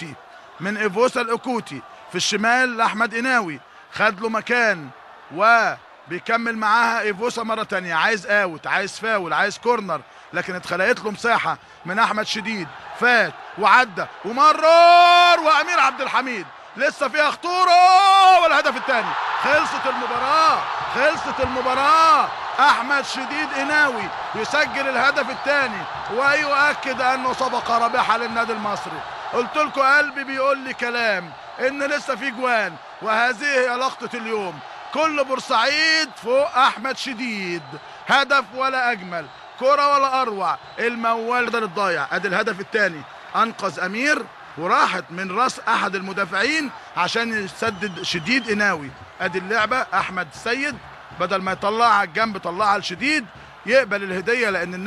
الاكوتي من ايفوسا الاكوتي في الشمال لاحمد قناوي خد له مكان وبيكمل معاها ايفوسا مره تانية عايز اوت عايز فاول عايز كورنر لكن اتخلقت له مساحه من احمد شديد فات وعدى ومرر وامير عبد الحميد لسه فيها خطوره والهدف الثاني خلصت المباراه خلصت المباراه احمد شديد قناوي يسجل الهدف الثاني ويؤكد انه صفقه رابحه للنادي المصري قلت لكم قلبي بيقول لي كلام ان لسه في جوان وهذه هي لقطه اليوم كل بورسعيد فوق احمد شديد هدف ولا اجمل كرة ولا اروع الموال ده الضايع ادي الهدف الثاني انقذ امير وراحت من راس احد المدافعين عشان يسدد شديد قناوي ادي اللعبه احمد السيد بدل ما يطلعها على الجنب طلعها لشديد يقبل الهديه لان